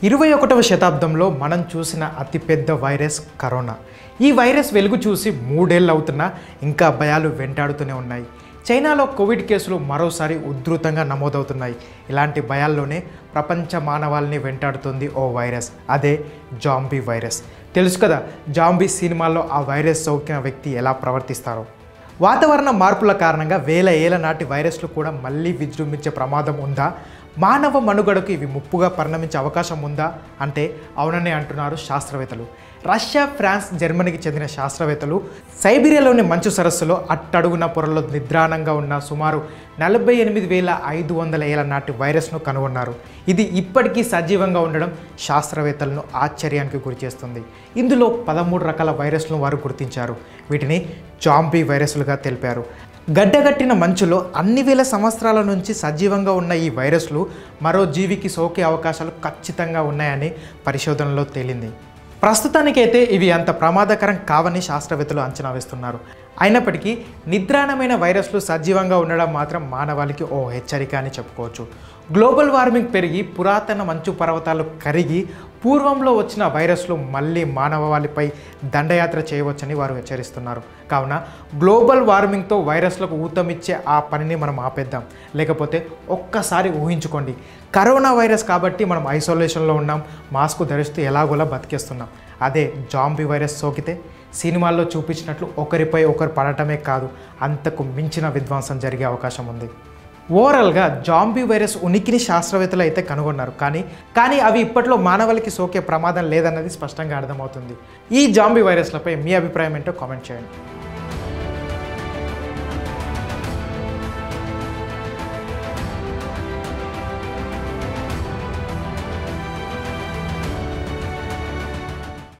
ఇరవై ఒకటవ శతాబ్దంలో మనం చూసిన అతిపెద్ద వైరస్ కరోనా ఈ వైరస్ వెలుగు చూసి మూడేళ్ళు అవుతున్నా ఇంకా భయాలు వెంటాడుతూనే ఉన్నాయి చైనాలో కోవిడ్ కేసులు మరోసారి ఉధృతంగా నమోదవుతున్నాయి ఇలాంటి భయాల్లోనే ప్రపంచ మానవాళిని వెంటాడుతుంది ఓ వైరస్ అదే జాంబీ వైరస్ తెలుసు కదా జాంబీ సినిమాల్లో ఆ వైరస్ సోకిన వ్యక్తి ఎలా ప్రవర్తిస్తారో వాతావరణ మార్పుల కారణంగా వేల ఏళ్ల నాటి వైరస్లు కూడా మళ్ళీ విజృంభించే ప్రమాదం ఉందా మానవ మనుగడకు ఇవి ముప్పుగా పరిణమించే అవకాశం ఉందా అంటే అవుననే అంటున్నారు శాస్త్రవేత్తలు రష్యా ఫ్రాన్స్ జర్మనీకి చెందిన శాస్త్రవేత్తలు సైబీరియాలోని మంచు సరస్సులో అట్టడుగున పొరలో నిద్రాణంగా ఉన్న సుమారు నలభై ఎనిమిది వేల ఐదు వందల ఏళ్ల నాటి వైరస్ను కనుగొన్నారు ఇది ఇప్పటికీ సజీవంగా ఉండడం శాస్త్రవేత్తలను ఆశ్చర్యానికి గురిచేస్తుంది ఇందులో పదమూడు రకాల వైరస్లను వారు గుర్తించారు వీటిని జాంబీ వైరస్లుగా తెలిపారు గడ్డగట్టిన మంచులో అన్ని వేల సంవత్సరాల నుంచి సజీవంగా ఉన్న ఈ వైరస్లు మరో జీవికి సోకే అవకాశాలు ఖచ్చితంగా ఉన్నాయని పరిశోధనలో తేలింది ప్రస్తుతానికైతే ఇవి అంత ప్రమాదకరం కావని శాస్త్రవేత్తలు అంచనా వేస్తున్నారు అయినప్పటికీ నిద్రాణమైన వైరస్లు సజీవంగా ఉండడం మాత్రం మానవాళికి ఓ హెచ్చరిక అని చెప్పుకోవచ్చు గ్లోబల్ వార్మింగ్ పెరిగి పురాతన మంచు పర్వతాలు కరిగి పూర్వంలో వచ్చిన వైరస్లు మళ్ళీ మానవాళిపై దండయాత్ర చేయవచ్చని వారు హెచ్చరిస్తున్నారు కావున గ్లోబల్ వార్మింగ్తో వైరస్లకు ఊతమిచ్చే ఆ పనిని మనం ఆపేద్దాం లేకపోతే ఒక్కసారి ఊహించుకోండి కరోనా వైరస్ కాబట్టి మనం ఐసోలేషన్లో ఉన్నాం మాస్క్ ధరిస్తూ ఎలాగోలా బతికేస్తున్నాం అదే జాంబీ వైరస్ సోకితే సినిమాల్లో చూపించినట్లు ఒకరిపై ఒకరు పడటమే కాదు అంతకు మించిన విధ్వంసం జరిగే అవకాశం ఉంది ఓవరాల్గా జాంబీ వైరస్ ఉనికిని శాస్త్రవేత్తలు అయితే కనుగొన్నారు కానీ కానీ అవి ఇప్పట్లో మానవాళికి సోకే ప్రమాదం లేదన్నది స్పష్టంగా అర్థమవుతుంది ఈ జాంబీ వైరస్లపై మీ అభిప్రాయం ఏంటో కామెంట్ చేయండి